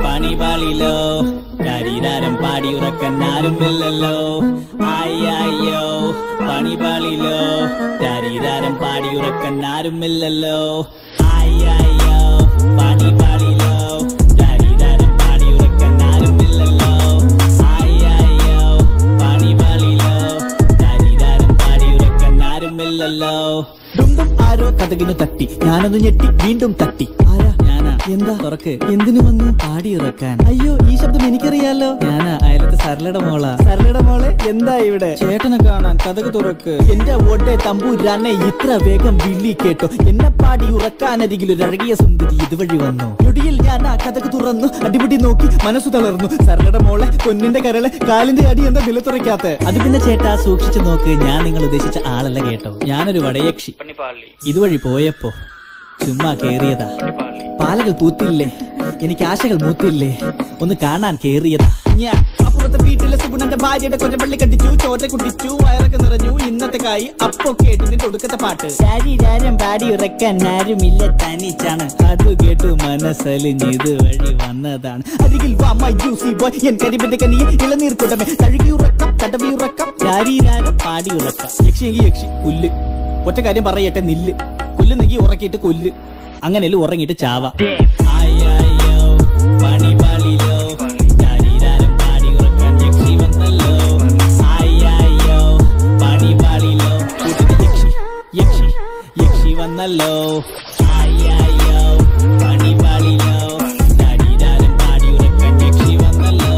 പണിപാളിലോ ശരീരം പാടിയുറക്കാൻ ആരുമില്ലല്ലോ അയ്യോ പണിപാളിലോ ശരീരം പാടിയുറക്കാൻ ആരുമില്ലല്ലോ അയ്യോ പണിപാളിലോ ശരീരം പാടിയുറക്കാൻ ആരുമില്ലല്ലോ അയ്യോ പണിപാളിലോ ശരീരം പാടിയുറക്കാൻ ആരുമില്ലല്ലോ ഡുംഡും ആരോ കഥകിനു തട്ടി ഞാനൊന്ന് ഞെട്ടി വീണ്ടും തട്ടി ആരാ ഞാനാ എന്താ തുറക്ക് എന്തിനു വന്നു പാടിയിറക്കാൻ അയ്യോ ഈ ശബ്ദം എനിക്കറിയാലോ ഞാനാ അയലത്തെ സരളയുടെ മോളാ സരളയുടെ മോളെ എന്താ ഇവിടെ ചേട്ടനെ കാണാൻ കഥക് തുറക്ക് എന്റെ ഓട്ടെ തമ്പൂരാനെ ഇത്ര വേഗം വിളി കേട്ടോ എന്നെ പാടി ഉറക്കാനരികിൽ ഒരു അഴകിയ സുന്ദരി ഇതുവഴി വന്നു ഞൊടിയിൽ ഞാൻ ആ കഥക് തുറന്നു അടിപിടി നോക്കി മനസ്സു തളർന്നു സരളയുടെ മോളെ പൊന്നിന്റെ കരളെ കാലിന്റെ അടി എന്താ നില തുറക്കാത്ത അത് പിന്നെ ചേട്ടാ സൂക്ഷിച്ചു നോക്ക് ഞാൻ നിങ്ങൾ ഉദ്ദേശിച്ച ആളല്ല കേട്ടോ ഞാനൊരു വടയക്ഷി ഇതുവഴി പോയപ്പോ ചുമ്മാ കേറിയതാ പാലകൾ പൂത്തില്ലേ എനിക്ക് ആശകൾ മൂത്തില്ലേ ഒന്ന് കാണാൻ കേറിയതാ ഞാൻ അപ്പുറത്തെ വീട്ടിലെ സുഗുണന്റെ ഭാര്യയുടെ കൊറ്റപ്പള്ളി കണ്ടിച്ചു ചോറ്റ കുട്ടിച്ചു വയറൊക്കെ നിറഞ്ഞു ഇന്നത്തെ കായി അപ്പൊ കേട്ടു നിന്റെ ഒടുക്കത്തെ പാട്ട് ശരീരം പാടി ഉറക്കാൻ ആരുമില്ല തനിച്ചാണ് അത് കേട്ടു മനസ്സലിഞ്ഞ് ഇതുവഴി വന്നതാണ് അരികിൽ വാ മൈ ജ്യൂസി ബോയ് എൻ കരിമ്പിന്റെ കനിയെ ഇളനീർ കുടമേ തഴുകി ഉറക്കം തടവി ഉറക്കം ശരീരം പാടി ഉറക്കം യക്ഷിയെങ്കിൽ യക്ഷി പുല്ല് ഒറ്റ കാര്യം പറയട്ടെ നില്ല് കൊല്ല് നീക്കി ഉറക്കിയിട്ട് കൊല്ല് അങ്ങനെയല്ല ഉറങ്ങിയിട്ട് ചാവ ആയ്യോ പണിപാളിലോ ശരീരം പാടി ഉറക്കാൻ യക്ഷി വന്നല്ലോ ആയ്യോ പണിപാളിലോ കൂട്ടിന് യക്ഷി യക്ഷി യക്ഷി വന്നല്ലോ ആയ്യോ പണിപാളിലോ ശരീരം പാടി ഉറക്കാൻ യക്ഷി വന്നല്ലോ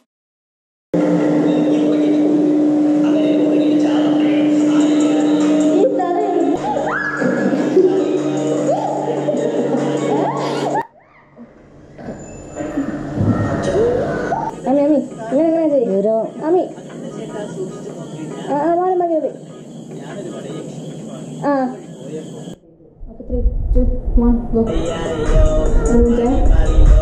അമ്മി അമ്മി ഇങ്ങനെ ഇങ്ങനെ ചെയ്യും അമ്മി ആ ആ മതി മതി മതി ആ okay three two one go